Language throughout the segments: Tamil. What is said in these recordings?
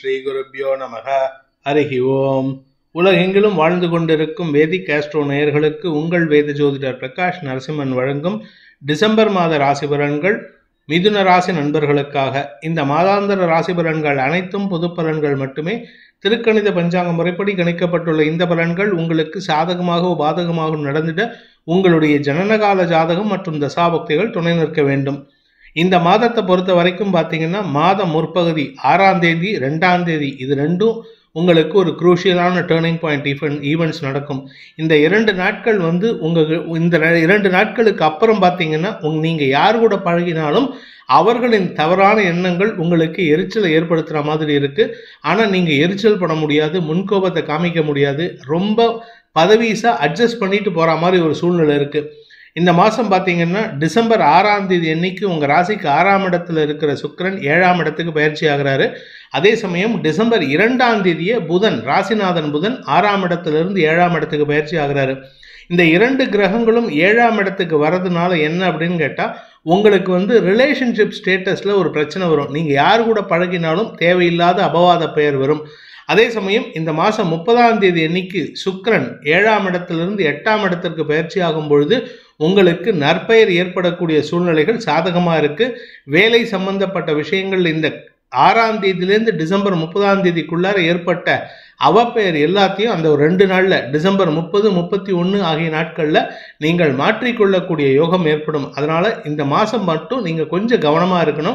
ஸ்ரீகுருப்யோ நமக ஹரிஹி ஓம் உலகெங்கிலும் வாழ்ந்து கொண்டிருக்கும் வேதிக் ஆஸ்ட்ரோ நேயர்களுக்கு உங்கள் வேத ஜோதிடர் பிரகாஷ் நரசிம்மன் வழங்கும் டிசம்பர் மாத ராசி பலன்கள் மிதுன ராசி நண்பர்களுக்காக இந்த மாதாந்திர ராசி பலன்கள் அனைத்தும் பொது பலன்கள் மட்டுமே திருக்கணித பஞ்சாங்க முறைப்படி கணிக்கப்பட்டுள்ள இந்த பலன்கள் உங்களுக்கு சாதகமாகவோ பாதகமாகவும் நடந்திட உங்களுடைய ஜனனகால ஜாதகம் மற்றும் தசாபக்திகள் துணை நிற்க வேண்டும் இந்த மாதத்தை பொறுத்த வரைக்கும் பார்த்தீங்கன்னா மாதம் முற்பகுதி ஆறாம் தேதி ரெண்டாம் தேதி இது ரெண்டும் உங்களுக்கு ஒரு குரூஷியலான டேர்னிங் பாயிண்ட் ஈவெண்ட் ஈவெண்ட்ஸ் நடக்கும் இந்த இரண்டு நாட்கள் வந்து உங்கள் இந்த ரெ- இரண்டு நாட்களுக்கு அப்புறம் பார்த்தீங்கன்னா உங் நீங்கள் யார் கூட பழகினாலும் அவர்களின் தவறான எண்ணங்கள் உங்களுக்கு எரிச்சலை ஏற்படுத்துகிற மாதிரி இருக்குது ஆனால் நீங்கள் எரிச்சல் பட முடியாது முன்கோபத்தை காமிக்க முடியாது ரொம்ப பதவீஸாக அட்ஜஸ்ட் பண்ணிட்டு போகிற மாதிரி ஒரு சூழ்நிலை இருக்குது இந்த மாதம் பார்த்தீங்கன்னா டிசம்பர் ஆறாம் தேதி அன்னைக்கு உங்கள் ராசிக்கு ஆறாம் இடத்துல இருக்கிற சுக்கிரன் ஏழாம் இடத்துக்கு பயிற்சி ஆகிறாரு அதே சமயம் டிசம்பர் இரண்டாம் தேதியே புதன் ராசிநாதன் புதன் ஆறாம் இடத்திலிருந்து ஏழாம் இடத்துக்கு பயிற்சி ஆகிறாரு இந்த இரண்டு கிரகங்களும் ஏழாம் இடத்துக்கு வரதுனால என்ன அப்படின்னு கேட்டால் உங்களுக்கு வந்து ரிலேஷன்ஷிப் ஸ்டேட்டஸில் ஒரு பிரச்சனை வரும் நீங்கள் யார் கூட பழகினாலும் தேவையில்லாத அபவாத பெயர் வரும் அதே சமயம் இந்த மாதம் முப்பதாம் தேதி அன்னைக்கு சுக்கிரன் ஏழாம் இடத்திலிருந்து எட்டாம் இடத்திற்கு பயிற்சி ஆகும் பொழுது உங்களுக்கு நற்பெயர் ஏற்படக்கூடிய சூழ்நிலைகள் சாதகமாக இருக்கு வேலை சம்பந்தப்பட்ட விஷயங்கள் இந்த ஆறாம் தேதியிலேருந்து டிசம்பர் முப்பதாம் தேதிக்குள்ளார ஏற்பட்ட அவப்பெயர் எல்லாத்தையும் அந்த ஒரு ரெண்டு நாளில் டிசம்பர் முப்பது முப்பத்தி ஒன்று ஆகிய நாட்களில் நீங்கள் மாற்றிக்கொள்ளக்கூடிய யோகம் ஏற்படும் அதனால் இந்த மாதம் மட்டும் நீங்கள் கொஞ்சம் கவனமாக இருக்கணும்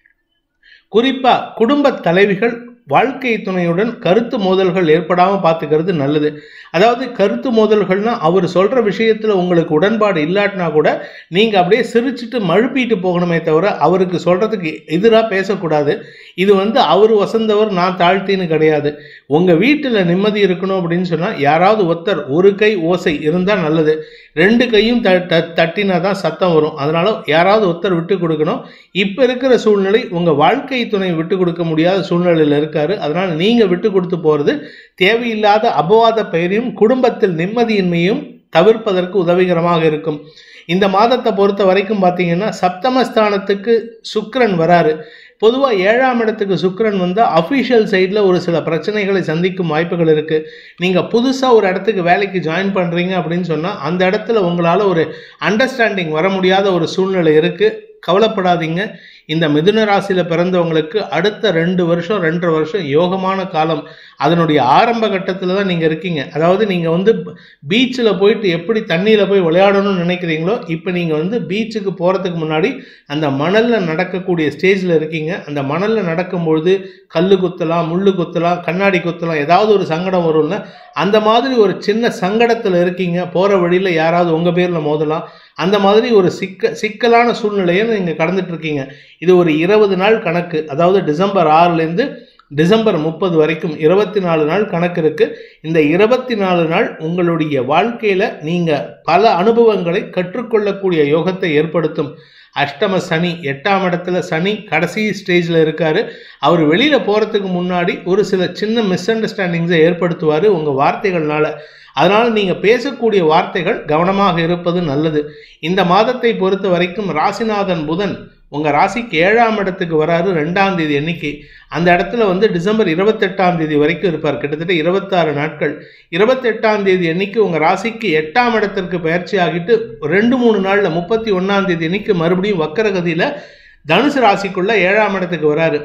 குறிப்பாக குடும்ப தலைவிகள் வாழ்க்கை துணையுடன் கருத்து மோதல்கள் ஏற்படாமல் பார்த்துக்கிறது நல்லது அதாவது கருத்து மோதல்கள்னா அவர் சொல்கிற விஷயத்தில் உங்களுக்கு உடன்பாடு இல்லாட்டினா கூட நீங்கள் அப்படியே சிரிச்சிட்டு மழுப்பிட்டு போகணுமே தவிர அவருக்கு சொல்கிறதுக்கு எதிராக பேசக்கூடாது இது வந்து அவர் வசந்தவர் நான் தாழ்த்தின்னு கிடையாது உங்கள் வீட்டில் நிம்மதி இருக்கணும் அப்படின்னு சொன்னால் யாராவது ஒருத்தர் ஒரு கை ஓசை இருந்தால் நல்லது ரெண்டு கையும் த த தட்டினா தான் சத்தம் வரும் அதனால யாராவது ஒருத்தர் விட்டு கொடுக்கணும் இப்போ இருக்கிற சூழ்நிலை உங்கள் வாழ்க்கை துணை விட்டு கொடுக்க முடியாத சூழ்நிலையில் இருக்காரு அதனால் நீங்கள் விட்டு கொடுத்து போகிறது தேவையில்லாத அபவாத பெயரையும் குடும்பத்தில் நிம்மதியின்மையும் தவிர்ப்பதற்கு உதவிகரமாக இருக்கும் இந்த மாதத்தை பொறுத்த வரைக்கும் பார்த்தீங்கன்னா சப்தமஸ்தானத்துக்கு சுக்கிரன் வராரு பொதுவாக ஏழாம் இடத்துக்கு சுக்கிரன் வந்தால் அஃபிஷியல் சைடில் ஒரு சில பிரச்சனைகளை சந்திக்கும் வாய்ப்புகள் இருக்குது நீங்கள் புதுசாக ஒரு இடத்துக்கு வேலைக்கு ஜாயின் பண்ணுறீங்க அப்படின்னு சொன்னால் அந்த இடத்துல உங்களால் ஒரு அண்டர்ஸ்டாண்டிங் வர முடியாத ஒரு சூழ்நிலை இருக்குது கவலைப்படாதீங்க இந்த மிதுன ராசியில் பிறந்தவங்களுக்கு அடுத்த ரெண்டு வருஷம் ரெண்டரை வருஷம் யோகமான காலம் அதனுடைய ஆரம்ப கட்டத்தில் தான் நீங்கள் இருக்கீங்க அதாவது நீங்கள் வந்து பீச்சில் போயிட்டு எப்படி தண்ணியில் போய் விளையாடணும்னு நினைக்கிறீங்களோ இப்போ நீங்கள் வந்து பீச்சுக்கு போகிறதுக்கு முன்னாடி அந்த மணலில் நடக்கக்கூடிய ஸ்டேஜில் இருக்கீங்க அந்த மணலில் நடக்கும்பொழுது கல் குத்தலாம் முள்ளு குத்தலாம் கண்ணாடி குத்தலாம் ஏதாவது ஒரு சங்கடம் வரும்ல அந்த மாதிரி ஒரு சின்ன சங்கடத்தில் இருக்கீங்க போகிற வழியில் யாராவது உங்கள் பேரில் மோதலாம் அந்த மாதிரி ஒரு சிக்க சிக்கலான சூழ்நிலையை நீங்கள் கடந்துட்டு இருக்கீங்க இது ஒரு இருபது நாள் கணக்கு அதாவது டிசம்பர் ஆறுலேருந்து டிசம்பர் முப்பது வரைக்கும் இருபத்தி நாலு நாள் கணக்கு இருக்கு இந்த இருபத்தி நாலு நாள் உங்களுடைய வாழ்க்கையில நீங்க பல அனுபவங்களை கற்றுக்கொள்ளக்கூடிய யோகத்தை ஏற்படுத்தும் அஷ்டம சனி எட்டாம் இடத்துல சனி கடைசி ஸ்டேஜில் இருக்காரு அவர் வெளியில் போகிறதுக்கு முன்னாடி ஒரு சில சின்ன மிஸ் அண்டர்ஸ்டாண்டிங்ஸை ஏற்படுத்துவார் உங்கள் வார்த்தைகள்னால அதனால் நீங்கள் பேசக்கூடிய வார்த்தைகள் கவனமாக இருப்பது நல்லது இந்த மாதத்தை பொறுத்த வரைக்கும் ராசிநாதன் புதன் உங்கள் ராசிக்கு ஏழாம் இடத்துக்கு வராரு ரெண்டாம் தேதி எண்ணிக்கை அந்த இடத்துல வந்து டிசம்பர் இருபத்தெட்டாம் தேதி வரைக்கும் இருப்பார் கிட்டத்தட்ட இருபத்தாறு நாட்கள் இருபத்தெட்டாம் தேதி அன்னைக்கு உங்கள் ராசிக்கு எட்டாம் இடத்திற்கு பயிற்சி ஆகிட்டு ரெண்டு மூணு நாளில் முப்பத்தி ஒன்றாம் தேதி அன்னைக்கு மறுபடியும் வக்கரகதியில் தனுசு ராசிக்குள்ள ஏழாம் இடத்துக்கு வராரு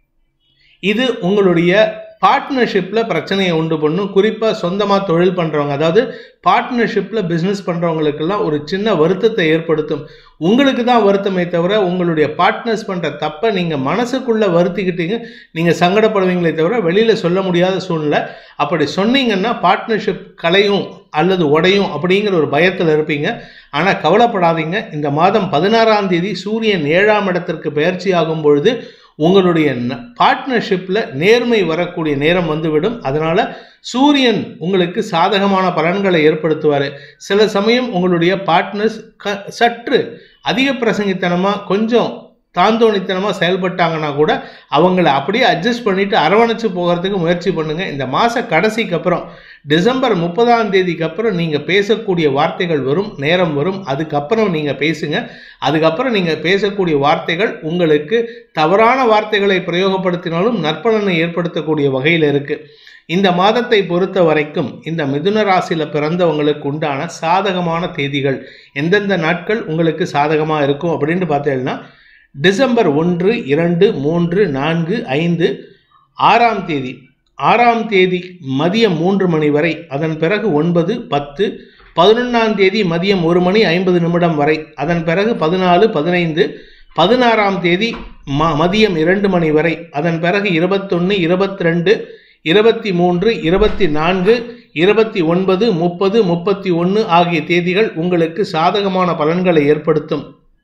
இது உங்களுடைய பார்ட்னர்ஷிப்பில் பிரச்சனையை உண்டு பண்ணும் குறிப்பாக சொந்தமாக தொழில் பண்ணுறவங்க அதாவது பார்ட்னர்ஷிப்பில் பிஸ்னஸ் பண்ணுறவங்களுக்கெல்லாம் ஒரு சின்ன வருத்தத்தை ஏற்படுத்தும் உங்களுக்கு தான் வருத்தமே தவிர உங்களுடைய பார்ட்னர்ஸ் பண்ணுற தப்பை நீங்கள் மனசுக்குள்ளே வருத்திக்கிட்டீங்க நீங்கள் சங்கடப்படுவீங்களே தவிர வெளியில் சொல்ல முடியாத சூழ்நிலை அப்படி சொன்னீங்கன்னா பார்ட்னர்ஷிப் கலையும் அல்லது உடையும் அப்படிங்கிற ஒரு பயத்தில் இருப்பீங்க ஆனால் கவலைப்படாதீங்க இந்த மாதம் பதினாறாம் தேதி சூரியன் ஏழாம் இடத்திற்கு பயிற்சி ஆகும் பொழுது உங்களுடைய பார்ட்னர்ஷிப்பில் நேர்மை வரக்கூடிய நேரம் வந்துவிடும் அதனால் சூரியன் உங்களுக்கு சாதகமான பலன்களை ஏற்படுத்துவார் சில சமயம் உங்களுடைய பார்ட்னர்ஸ் க சற்று அதிக பிரசங்கித்தனமாக கொஞ்சம் தாந்தோணித்தனமாக செயல்பட்டாங்கன்னா கூட அவங்கள அப்படியே அட்ஜஸ்ட் பண்ணிட்டு அரவணைச்சு போகிறதுக்கு முயற்சி பண்ணுங்க இந்த மாத கடைசிக்கு அப்புறம் டிசம்பர் முப்பதாம் தேதிக்கு அப்புறம் நீங்கள் பேசக்கூடிய வார்த்தைகள் வரும் நேரம் வரும் அதுக்கப்புறம் நீங்கள் பேசுங்க அதுக்கப்புறம் நீங்கள் பேசக்கூடிய வார்த்தைகள் உங்களுக்கு தவறான வார்த்தைகளை பிரயோகப்படுத்தினாலும் நற்பலனை ஏற்படுத்தக்கூடிய வகையில் இருக்குது இந்த மாதத்தை பொறுத்த வரைக்கும் இந்த மிதுன ராசியில் பிறந்தவங்களுக்கு உண்டான சாதகமான தேதிகள் எந்தெந்த நாட்கள் உங்களுக்கு சாதகமாக இருக்கும் அப்படின்னு பார்த்தீங்கன்னா டிசம்பர் ஒன்று இரண்டு மூன்று நான்கு ஐந்து ஆறாம் தேதி ஆறாம் தேதி மதியம் மூன்று மணி வரை அதன் பிறகு ஒன்பது பத்து பதினொன்றாம் தேதி மதியம் ஒரு மணி ஐம்பது நிமிடம் வரை அதன் பிறகு பதினாலு பதினைந்து பதினாறாம் தேதி ம மதியம் இரண்டு மணி வரை அதன் பிறகு இருபத்தொன்று இருபத்தி ரெண்டு இருபத்தி மூன்று இருபத்தி நான்கு இருபத்தி ஒன்பது முப்பது முப்பத்தி ஒன்று ஆகிய தேதிகள் உங்களுக்கு சாதகமான பலன்களை ஏற்படுத்தும்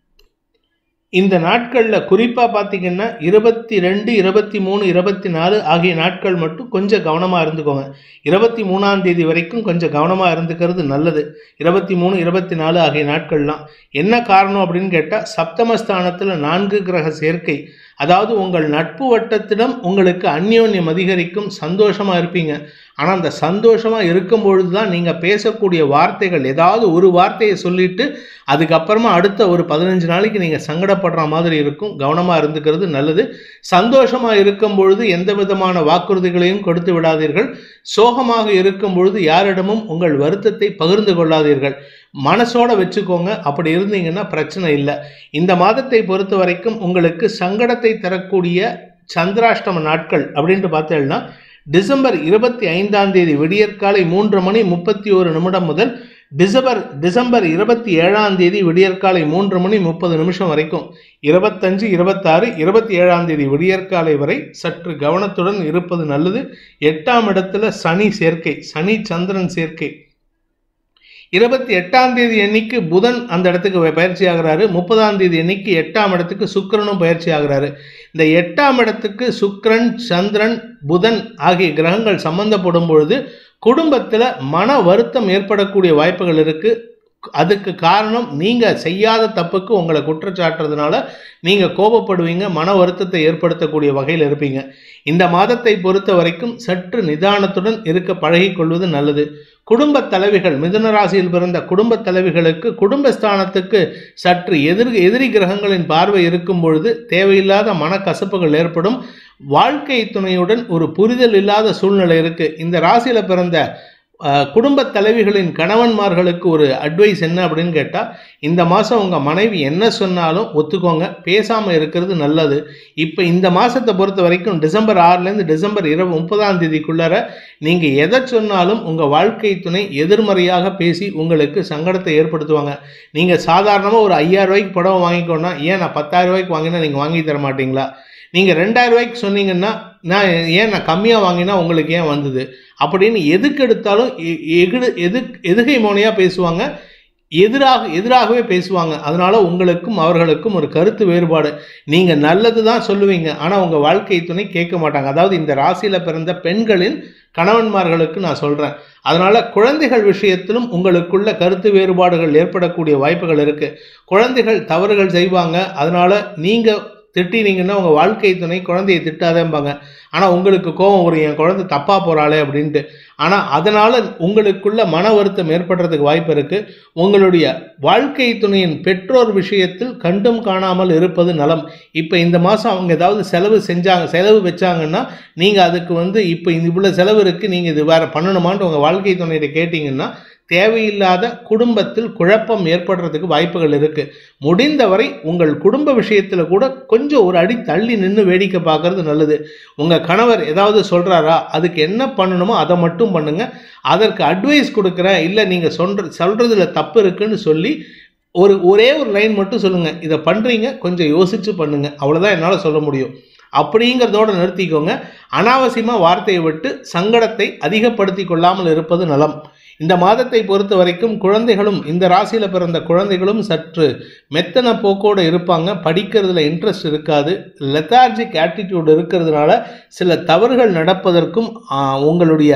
இந்த நாட்களில் குறிப்பாக பார்த்தீங்கன்னா இருபத்தி ரெண்டு இருபத்தி மூணு இருபத்தி நாலு ஆகிய நாட்கள் மட்டும் கொஞ்சம் கவனமாக இருந்துக்கோங்க இருபத்தி மூணாம் தேதி வரைக்கும் கொஞ்சம் கவனமாக இருந்துக்கிறது நல்லது இருபத்தி மூணு இருபத்தி நாலு ஆகிய நாட்கள்லாம் என்ன காரணம் அப்படின்னு கேட்டால் சப்தமஸ்தானத்தில் நான்கு கிரக சேர்க்கை அதாவது உங்கள் நட்பு வட்டத்திடம் உங்களுக்கு அந்யோன்யம் அதிகரிக்கும் சந்தோஷமாக இருப்பீங்க ஆனால் அந்த சந்தோஷமாக இருக்கும் பொழுது தான் நீங்கள் பேசக்கூடிய வார்த்தைகள் ஏதாவது ஒரு வார்த்தையை சொல்லிட்டு அதுக்கப்புறமா அடுத்த ஒரு பதினஞ்சு நாளைக்கு நீங்கள் சங்கடப்படுற மாதிரி இருக்கும் கவனமாக இருந்துக்கிறது நல்லது சந்தோஷமாக இருக்கும் பொழுது எந்த விதமான வாக்குறுதிகளையும் கொடுத்து விடாதீர்கள் சோகமாக இருக்கும் பொழுது யாரிடமும் உங்கள் வருத்தத்தை பகிர்ந்து கொள்ளாதீர்கள் மனசோட வச்சுக்கோங்க அப்படி இருந்தீங்கன்னா பிரச்சனை இல்லை இந்த மாதத்தை பொறுத்த வரைக்கும் உங்களுக்கு சங்கடத்தை தரக்கூடிய சந்திராஷ்டம நாட்கள் அப்படின்ட்டு பார்த்தேன்னா டிசம்பர் இருபத்தி ஐந்தாம் தேதி விடியற்காலை மூன்று மணி முப்பத்தி ஒரு நிமிடம் முதல் டிசம்பர் டிசம்பர் இருபத்தி ஏழாம் தேதி விடியற்காலை மூன்று மணி முப்பது நிமிஷம் வரைக்கும் இருபத்தஞ்சு இருபத்தாறு இருபத்தி ஏழாம் தேதி விடியற்காலை வரை சற்று கவனத்துடன் இருப்பது நல்லது எட்டாம் இடத்துல சனி சேர்க்கை சனி சந்திரன் சேர்க்கை இருபத்தி எட்டாம் தேதி அன்னைக்கு புதன் அந்த இடத்துக்கு பயிற்சி ஆகிறாரு முப்பதாம் தேதி அன்னைக்கு எட்டாம் இடத்துக்கு சுக்கிரனும் பயிற்சி ஆகிறாரு இந்த எட்டாம் இடத்துக்கு சுக்கிரன் சந்திரன் புதன் ஆகிய கிரகங்கள் சம்பந்தப்படும் பொழுது குடும்பத்தில் மன வருத்தம் ஏற்படக்கூடிய வாய்ப்புகள் இருக்கு அதுக்கு காரணம் நீங்கள் செய்யாத தப்புக்கு உங்களை குற்றச்சாட்டுறதுனால நீங்கள் கோபப்படுவீங்க மன வருத்தத்தை ஏற்படுத்தக்கூடிய வகையில் இருப்பீங்க இந்த மாதத்தை பொறுத்த வரைக்கும் சற்று நிதானத்துடன் இருக்க பழகிக் கொள்வது நல்லது குடும்ப தலைவிகள் மிதுன ராசியில் பிறந்த குடும்ப தலைவிகளுக்கு குடும்பஸ்தானத்துக்கு சற்று எதிர் எதிரி கிரகங்களின் பார்வை இருக்கும் பொழுது தேவையில்லாத மனக்கசப்புகள் ஏற்படும் வாழ்க்கை துணையுடன் ஒரு புரிதல் இல்லாத சூழ்நிலை இருக்கு இந்த ராசியில பிறந்த அஹ், குடும்ப தலைவிகளின் கணவன்மார்களுக்கு ஒரு அட்வைஸ் என்ன அப்படின்னு கேட்டால் இந்த மாதம் உங்கள் மனைவி என்ன சொன்னாலும் ஒத்துக்கோங்க பேசாமல் இருக்கிறது நல்லது இப்போ இந்த மாதத்தை பொறுத்த வரைக்கும் டிசம்பர் ஆறுலேருந்து டிசம்பர் இருபது முப்பதாம் தேதிக்குள்ளார நீங்கள் எதை சொன்னாலும் உங்கள் வாழ்க்கை துணை எதிர்மறையாக பேசி உங்களுக்கு சங்கடத்தை ஏற்படுத்துவாங்க நீங்கள் சாதாரணமாக ஒரு ஐயாயிரம் ரூபாய்க்கு புடவை வாங்கிக்கோன்னா ஏன் நான் பத்தாயிரம் ரூபாய்க்கு வாங்கினா நீங்கள் வாங்கி தர மாட்டீங்களா நீங்கள் ரெண்டாயிரம் ரூபாய்க்கு சொன்னீங்கன்னா நான் ஏன் நான் கம்மியாக வாங்கினா உங்களுக்கு ஏன் வந்தது அப்படின்னு எதுக்கு எடுத்தாலும் எ- எகுடு எது எதுகை மோனையாக பேசுவாங்க எதிராக எதிராகவே பேசுவாங்க அதனால உங்களுக்கும் அவர்களுக்கும் ஒரு கருத்து வேறுபாடு நீங்கள் நல்லது தான் சொல்லுவீங்க ஆனால் உங்கள் வாழ்க்கை துணை கேட்க மாட்டாங்க அதாவது இந்த ராசியில் பிறந்த பெண்களின் கணவன்மார்களுக்கு நான் சொல்கிறேன் அதனால குழந்தைகள் விஷயத்திலும் உங்களுக்குள்ள கருத்து வேறுபாடுகள் ஏற்படக்கூடிய வாய்ப்புகள் இருக்கு குழந்தைகள் தவறுகள் செய்வாங்க அதனால நீங்க திட்டினீங்கன்னா உங்க வாழ்க்கை துணை குழந்தையை திட்டாதேம்பாங்க ஆனா உங்களுக்கு கோபம் வரும் என் குழந்தை தப்பா போறாளே அப்படின்ட்டு ஆனா அதனால உங்களுக்குள்ள மன வருத்தம் ஏற்படுறதுக்கு வாய்ப்பு இருக்கு உங்களுடைய வாழ்க்கை துணையின் பெற்றோர் விஷயத்தில் கண்டும் காணாமல் இருப்பது நலம் இப்போ இந்த மாதம் அவங்க ஏதாவது செலவு செஞ்சாங்க செலவு வச்சாங்கன்னா நீங்கள் அதுக்கு வந்து இப்போ இவ்வளோ செலவு இருக்குது நீங்கள் இது வேறு பண்ணணுமான்ட்டு உங்கள் வாழ்க்கை துணையிட்ட கேட்டிங்கன்னா தேவையில்லாத குடும்பத்தில் குழப்பம் ஏற்படுறதுக்கு வாய்ப்புகள் இருக்குது முடிந்தவரை உங்கள் குடும்ப விஷயத்தில் கூட கொஞ்சம் ஒரு அடி தள்ளி நின்று வேடிக்கை பார்க்கறது நல்லது உங்கள் கணவர் ஏதாவது சொல்கிறாரா அதுக்கு என்ன பண்ணணுமோ அதை மட்டும் பண்ணுங்க அதற்கு அட்வைஸ் கொடுக்குறேன் இல்லை நீங்கள் சொல்ற சொல்கிறதுல தப்பு இருக்குன்னு சொல்லி ஒரு ஒரே ஒரு லைன் மட்டும் சொல்லுங்க இதை பண்றீங்க கொஞ்சம் யோசிச்சு பண்ணுங்க அவ்வளவுதான் என்னால் சொல்ல முடியும் அப்படிங்கிறதோட நிறுத்திக்கோங்க அனாவசியமாக வார்த்தையை விட்டு சங்கடத்தை அதிகப்படுத்தி கொள்ளாமல் இருப்பது நலம் இந்த மாதத்தை பொறுத்த வரைக்கும் குழந்தைகளும் இந்த ராசியில் பிறந்த குழந்தைகளும் சற்று மெத்தன போக்கோடு இருப்பாங்க படிக்கிறதுல இன்ட்ரெஸ்ட் இருக்காது லெத்தார்ஜிக் ஆட்டிடியூட் இருக்கிறதுனால சில தவறுகள் நடப்பதற்கும் ஆ, உங்களுடைய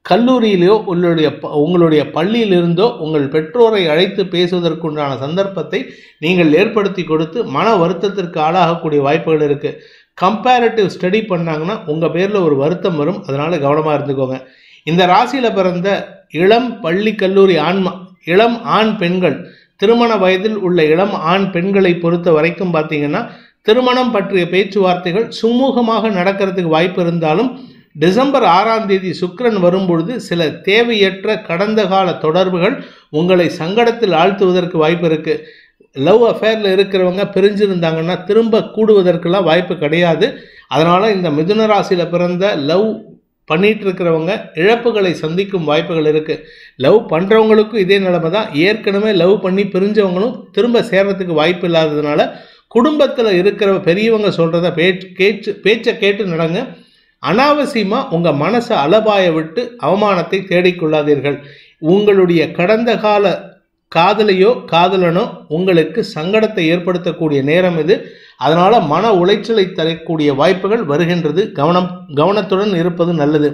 கல்லூரியிலோ உங்களுடைய ப- உங்களுடைய பள்ளியிலிருந்தோ உங்கள் பெற்றோரை அழைத்து பேசுவதற்குண்டான சந்தர்ப்பத்தை நீங்கள் ஏற்படுத்தி கொடுத்து மன வருத்தத்திற்கு ஆளாகக்கூடிய வாய்ப்புகள் இருக்கு கம்பேரிட்டிவ் ஸ்டடி பண்ணாங்கன்னா உங்க பேர்ல ஒரு வருத்தம் வரும் அதனால கவனமா இருந்துக்கோங்க இந்த ராசியில பிறந்த இளம் பள்ளி கல்லூரி ஆண் ம- இளம் ஆண் பெண்கள் திருமண வயதில் உள்ள இளம் ஆண் பெண்களை பொறுத்த வரைக்கும் பார்த்தீங்கன்னா திருமணம் பற்றிய பேச்சுவார்த்தைகள் சுமூகமாக நடக்கிறதுக்கு வாய்ப்பு இருந்தாலும் டிசம்பர் ஆறாம் தேதி சுக்கிரன் வரும்பொழுது சில தேவையற்ற கடந்த கால தொடர்புகள் உங்களை சங்கடத்தில் ஆழ்த்துவதற்கு வாய்ப்பு இருக்கு லவ் அஃபேரில் இருக்கிறவங்க பிரிஞ்சிருந்தாங்கன்னா திரும்ப கூடுவதற்கெல்லாம் வாய்ப்பு கிடையாது அதனால இந்த மிதுன ராசியில பிறந்த லவ் பண்ணிட்டு இருக்கிறவங்க இழப்புகளை சந்திக்கும் வாய்ப்புகள் இருக்கு லவ் பண்றவங்களுக்கும் இதே நிலைமை தான் ஏற்கனவே லவ் பண்ணி பிரிஞ்சவங்களும் திரும்ப சேர்றதுக்கு வாய்ப்பு இல்லாததுனால குடும்பத்தில் இருக்கிற பெரியவங்க சொல்றத பேச்சு கேச்சு பேச்சை கேட்டு நடங்க அனாவசியமா உங்க மனசை அலபாய விட்டு அவமானத்தை தேடிக்கொள்ளாதீர்கள் உங்களுடைய கடந்த கால காதலையோ காதலனோ உங்களுக்கு சங்கடத்தை ஏற்படுத்தக்கூடிய நேரம் இது அதனால மன உளைச்சலை தரக்கூடிய வாய்ப்புகள் வருகின்றது கவனம் கவனத்துடன் இருப்பது நல்லது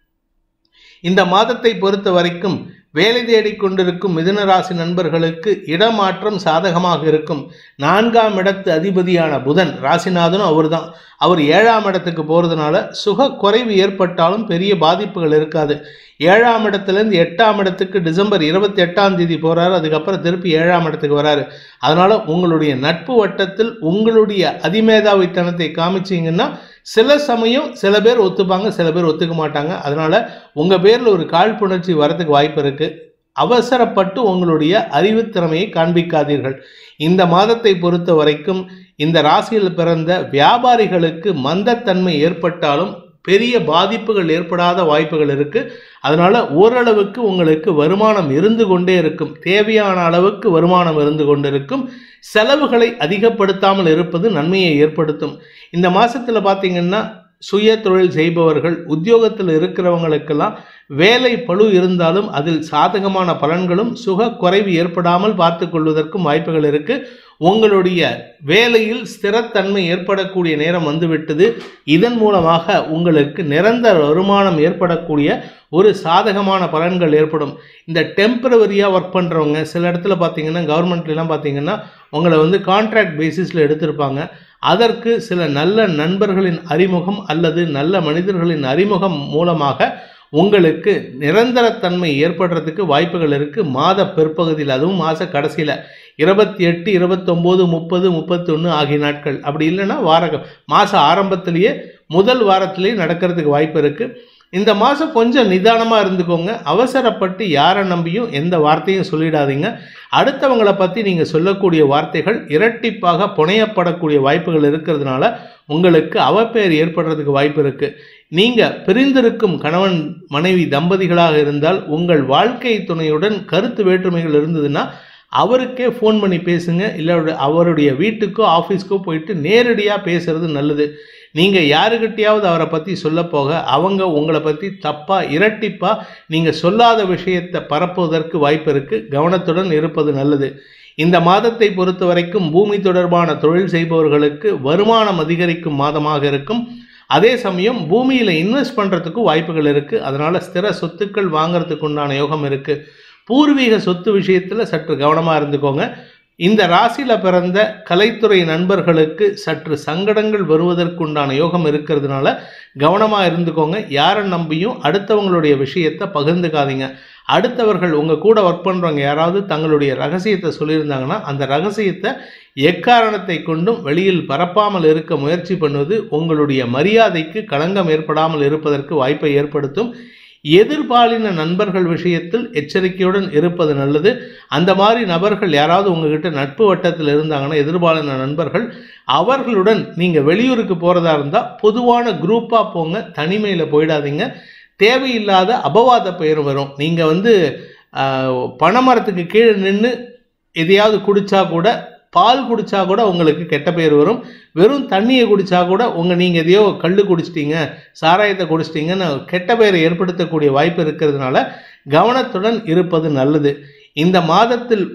இந்த மாதத்தை பொறுத்த வரைக்கும் வேலை தேடிக் கொண்டிருக்கும் மிதுன ராசி நண்பர்களுக்கு இடமாற்றம் சாதகமாக இருக்கும் நான்காம் இடத்து அதிபதியான புதன் ராசிநாதனும் அவர்தான் அவர் ஏழாம் இடத்துக்கு போகிறதுனால சுக குறைவு ஏற்பட்டாலும் பெரிய பாதிப்புகள் இருக்காது ஏழாம் இடத்துலேருந்து எட்டாம் இடத்துக்கு டிசம்பர் இருபத்தி எட்டாம் தேதி போகிறாரு அதுக்கப்புறம் திருப்பி ஏழாம் இடத்துக்கு வராரு அதனால உங்களுடைய நட்பு வட்டத்தில் உங்களுடைய அதிமேதாவித்தனத்தை காமிச்சீங்கன்னா சில சமயம் சில பேர் ஒத்துப்பாங்க சில பேர் ஒத்துக்க மாட்டாங்க அதனால உங்க பேர்ல ஒரு காழ்ப்புணர்ச்சி வரதுக்கு வாய்ப்பு இருக்கு அவசரப்பட்டு உங்களுடைய அறிவுத்திறமையை காண்பிக்காதீர்கள் இந்த மாதத்தை பொறுத்த வரைக்கும் இந்த ராசியில் பிறந்த வியாபாரிகளுக்கு மந்தத்தன்மை ஏற்பட்டாலும் பெரிய பாதிப்புகள் ஏற்படாத வாய்ப்புகள் இருக்கு அதனால ஓரளவுக்கு உங்களுக்கு வருமானம் இருந்து கொண்டே இருக்கும் தேவையான அளவுக்கு வருமானம் இருந்து கொண்டிருக்கும் செலவுகளை அதிகப்படுத்தாமல் இருப்பது நன்மையை ஏற்படுத்தும் இந்த மாசத்துல பார்த்தீங்கன்னா சுய தொழில் செய்பவர்கள் உத்தியோகத்தில் இருக்கிறவங்களுக்கெல்லாம் வேலை பளு இருந்தாலும் அதில் சாதகமான பலன்களும் சுக குறைவு ஏற்படாமல் பார்த்து கொள்வதற்கும் வாய்ப்புகள் இருக்கு உங்களுடைய வேலையில் ஸ்திரத்தன்மை ஏற்படக்கூடிய நேரம் வந்துவிட்டது இதன் மூலமாக உங்களுக்கு நிரந்தர வருமானம் ஏற்படக்கூடிய ஒரு சாதகமான பலன்கள் ஏற்படும் இந்த டெம்பரவரியாக ஒர்க் பண்ணுறவங்க சில இடத்துல பார்த்தீங்கன்னா கவர்மெண்ட்லாம் பார்த்தீங்கன்னா உங்களை வந்து கான்ட்ராக்ட் பேசிஸில் எடுத்திருப்பாங்க அதற்கு சில நல்ல நண்பர்களின் அறிமுகம் அல்லது நல்ல மனிதர்களின் அறிமுகம் மூலமாக உங்களுக்கு நிரந்தரத்தன்மை ஏற்படுறதுக்கு வாய்ப்புகள் இருக்குது மாத பிற்பகுதியில் அதுவும் மாத கடைசியில் இருபத்தி எட்டு இருபத்தொம்போது முப்பது முப்பத்தொன்று ஆகிய நாட்கள் அப்படி இல்லைன்னா வார மாத ஆரம்பத்திலேயே முதல் வாரத்திலேயே நடக்கிறதுக்கு வாய்ப்பு இருக்குது இந்த மாதம் கொஞ்சம் நிதானமாக இருந்துக்கோங்க அவசரப்பட்டு யாரை நம்பியும் எந்த வார்த்தையும் சொல்லிடாதீங்க அடுத்தவங்களை பற்றி நீங்கள் சொல்லக்கூடிய வார்த்தைகள் இரட்டிப்பாக புனையப்படக்கூடிய வாய்ப்புகள் இருக்கிறதுனால உங்களுக்கு அவப்பெயர் ஏற்படுறதுக்கு வாய்ப்பு இருக்கு நீங்க பிரிந்திருக்கும் கணவன் மனைவி தம்பதிகளாக இருந்தால் உங்கள் வாழ்க்கை துணையுடன் கருத்து வேற்றுமைகள் இருந்ததுன்னா அவருக்கே ஃபோன் பண்ணி பேசுங்க இல்லை அவருடைய வீட்டுக்கோ ஆஃபீஸ்க்கோ போயிட்டு நேரடியாக பேசுறது நல்லது நீங்கள் யாருக்கிட்டையாவது அவரை பற்றி சொல்ல போக அவங்க உங்களை பற்றி தப்பாக இரட்டிப்பாக நீங்கள் சொல்லாத விஷயத்தை பரப்புவதற்கு வாய்ப்பு இருக்குது கவனத்துடன் இருப்பது நல்லது இந்த மாதத்தை பொறுத்த வரைக்கும் பூமி தொடர்பான தொழில் செய்பவர்களுக்கு வருமானம் அதிகரிக்கும் மாதமாக இருக்கும் அதே சமயம் பூமியில் இன்வெஸ்ட் பண்ணுறதுக்கும் வாய்ப்புகள் இருக்குது அதனால் ஸ்திர சொத்துக்கள் வாங்குறதுக்கு உண்டான யோகம் இருக்குது பூர்வீக சொத்து விஷயத்தில் சற்று கவனமாக இருந்துக்கோங்க இந்த ராசியில் பிறந்த கலைத்துறை நண்பர்களுக்கு சற்று சங்கடங்கள் வருவதற்குண்டான யோகம் இருக்கிறதுனால கவனமாக இருந்துக்கோங்க யாரை நம்பியும் அடுத்தவங்களுடைய விஷயத்தை பகிர்ந்துக்காதீங்க அடுத்தவர்கள் உங்கள் கூட ஒர்க் பண்ணுறவங்க யாராவது தங்களுடைய ரகசியத்தை சொல்லியிருந்தாங்கன்னா அந்த ரகசியத்தை எக்காரணத்தை கொண்டும் வெளியில் பரப்பாமல் இருக்க முயற்சி பண்ணுவது உங்களுடைய மரியாதைக்கு களங்கம் ஏற்படாமல் இருப்பதற்கு வாய்ப்பை ஏற்படுத்தும் எதிர்பாலின நண்பர்கள் விஷயத்தில் எச்சரிக்கையுடன் இருப்பது நல்லது அந்த மாதிரி நபர்கள் யாராவது உங்ககிட்ட நட்பு வட்டத்தில் இருந்தாங்கன்னா எதிர்பாலின நண்பர்கள் அவர்களுடன் நீங்கள் வெளியூருக்கு போகிறதா இருந்தால் பொதுவான குரூப்பாக போங்க தனிமையில் போயிடாதீங்க தேவையில்லாத அபவாத பெயர் வரும் நீங்கள் வந்து ஆஹ், பனைமரத்துக்கு கீழே நின்று எதையாவது குடிச்சா கூட பால் குடிச்சா கூட உங்களுக்கு கெட்ட பெயர் வரும் வெறும் தண்ணியை குடிச்சா கூட உங்கள் நீங்கள் எதையோ கல் குடிச்சிட்டீங்க சாராயத்தை குடிச்சிட்டீங்கன்னு கெட்ட பெயரை ஏற்படுத்தக்கூடிய வாய்ப்பு இருக்கிறதுனால கவனத்துடன் இருப்பது நல்லது இந்த மாதத்தில்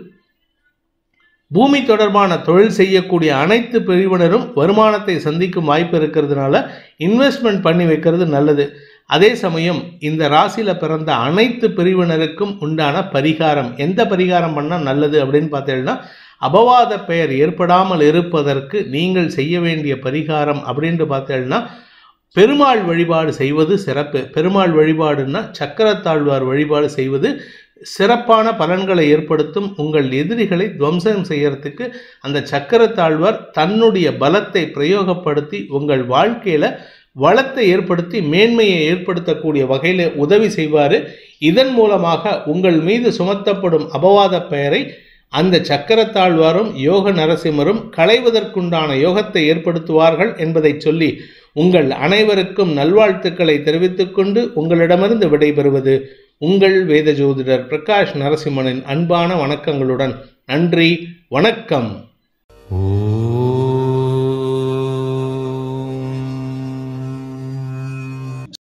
பூமி தொடர்பான தொழில் செய்யக்கூடிய அனைத்து பிரிவினரும் வருமானத்தை சந்திக்கும் வாய்ப்பு இருக்கிறதுனால இன்வெஸ்ட்மெண்ட் பண்ணி வைக்கிறது நல்லது அதே சமயம் இந்த ராசியில பிறந்த அனைத்து பிரிவினருக்கும் உண்டான பரிகாரம் எந்த பரிகாரம் பண்ணால் நல்லது அப்படின்னு பார்த்தீங்கன்னா அபவாத பெயர் ஏற்படாமல் இருப்பதற்கு நீங்கள் செய்ய வேண்டிய பரிகாரம் அப்படின்ட்டு பார்த்தீங்கன்னா பெருமாள் வழிபாடு செய்வது சிறப்பு பெருமாள் வழிபாடுன்னா சக்கரத்தாழ்வார் வழிபாடு செய்வது சிறப்பான பலன்களை ஏற்படுத்தும் உங்கள் எதிரிகளை துவம்சம் செய்யறதுக்கு அந்த சக்கரத்தாழ்வார் தன்னுடைய பலத்தை பிரயோகப்படுத்தி உங்கள் வாழ்க்கையில வளத்தை ஏற்படுத்தி மேன்மையை ஏற்படுத்தக்கூடிய வகையில் உதவி செய்வார் இதன் மூலமாக உங்கள் மீது சுமத்தப்படும் அபவாத பெயரை அந்த சக்கரத்தாழ்வாரும் யோக நரசிம்மரும் களைவதற்குண்டான யோகத்தை ஏற்படுத்துவார்கள் என்பதை சொல்லி உங்கள் அனைவருக்கும் நல்வாழ்த்துக்களை தெரிவித்துக் கொண்டு உங்களிடமிருந்து விடைபெறுவது உங்கள் வேத ஜோதிடர் பிரகாஷ் நரசிம்மனின் அன்பான வணக்கங்களுடன் நன்றி வணக்கம் ஓ